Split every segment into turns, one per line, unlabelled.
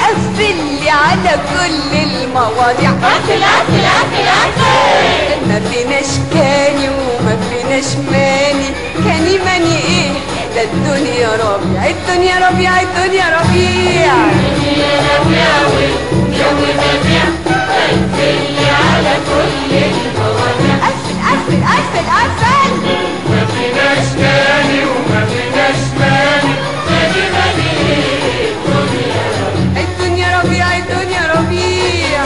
قفل لي على كل المواضيع
قفل قفل قفل قفل
ما فيناش كاني وما فيناش ماني كاني ماني ايه ده الدنيا ربيع الدنيا ربيع الدنيا ربيع
يا ربيع والجو بديع قفل على كل المواضيع
قفل قفل قفل قفل
ما فيناش تاني وما فيناش ماني
ماني ماني الدنيا
الدنيا ربيع الدنيا ربيع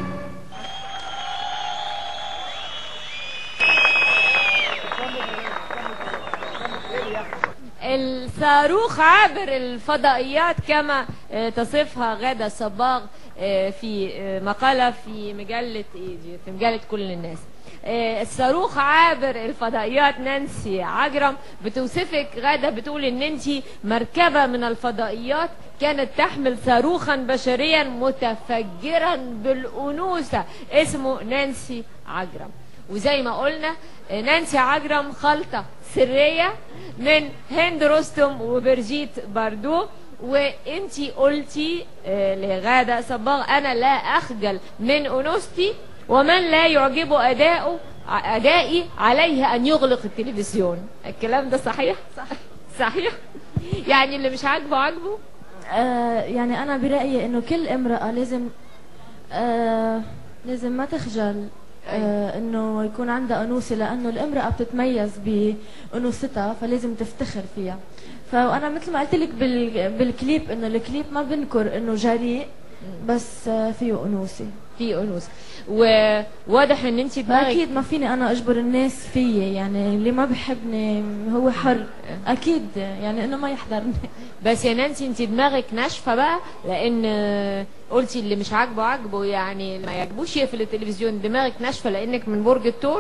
الصاروخ عابر الفضائيات كما آه، تصفها غادة صباغ آه، في آه، مقالة في مجلة إيه دي؟ في مجلة كل الناس آه، الصاروخ عابر الفضائيات نانسي عجرم بتوصفك غادة بتقول ان انت مركبة من الفضائيات كانت تحمل صاروخا بشريا متفجرا بالأنوثة اسمه نانسي عجرم وزي ما قلنا آه، نانسي عجرم خلطة سرية من هند رستم وبرجيت باردو وانتي قلتي آه، لغادة صباغ انا لا اخجل من انوثتي ومن لا يعجبه اداؤه ع- ادائي عليه ان يغلق التلفزيون الكلام ده صحيح صحيح يعني اللي مش عاجبه عاجبه
آه يعني أنا برأيي إنه كل امرأة لازم آه لازم ما تخجل آه إنه يكون عندها أنوثة لأنه الامرأة بتتميز بأنوثتها فلازم تفتخر فيها فأنا مثل ما قلت لك بال بالكليب إنه الكليب ما بنكر إنه جريء بس آه فيه أنوثة
في انوثه وواضح ان انت دماغك
فأكيد ما فيني أنا أجبر الناس فيي يعني اللي ما بحبني هو حر أكيد يعني إنه ما يحضرني
بس يا نانسي انت دماغك ناشفه بقى لان آه، قلتي اللي مش عاجبه عاجبه يعني اللي ما يعجبوش يقفل التلفزيون دماغك ناشفه لانك من برج الثور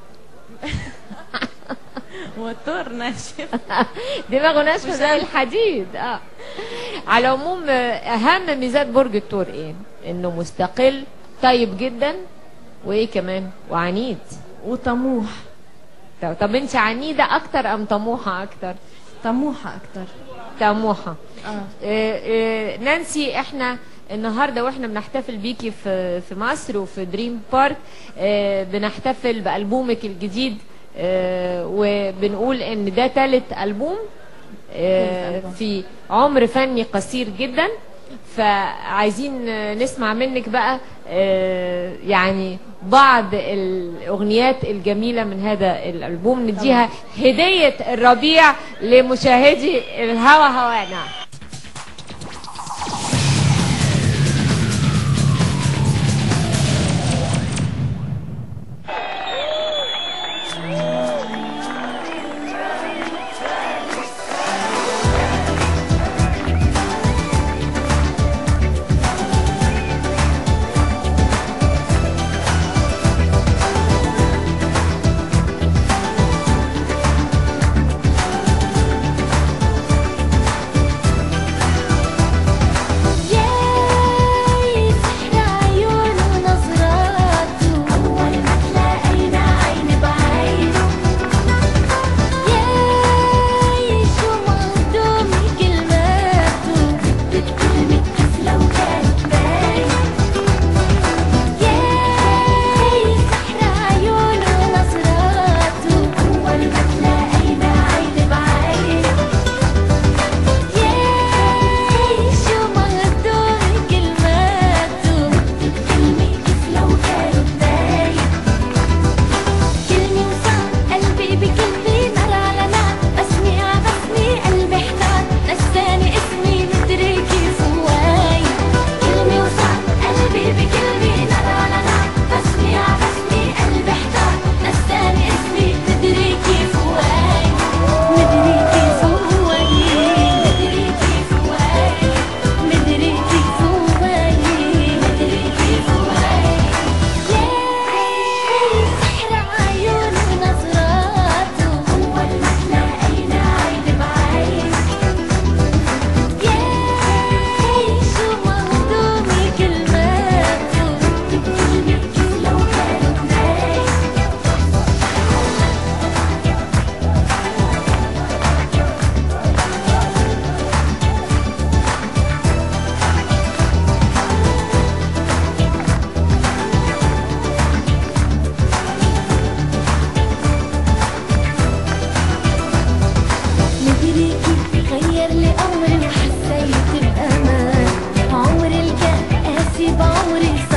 والطور ناشف
دماغه ناشفه زي الحديد اه على العموم آه، اهم ميزات برج الثور ايه انه مستقل طيب جدا وايه كمان وعنيد
وطموح
طب, طب انت عنيده اكتر ام طموحه اكتر
طموحة أكتر
طموحه
آه.
آه، آه، نانسي احنا النهارده واحنا بنحتفل بيكي في في مصر وفي دريم بارك آه، بنحتفل بالبومك الجديد آه، وبنقول ان ده ثالث البوم آه،
تالت ألبوم.
في عمر فني قصير جدا فعايزين آه، نسمع منك بقى آه، يعني بعض الاغنيات الجميله من هذا الالبوم نديها هديه الربيع لمشاهدي الهوى هوانا
يا
عمري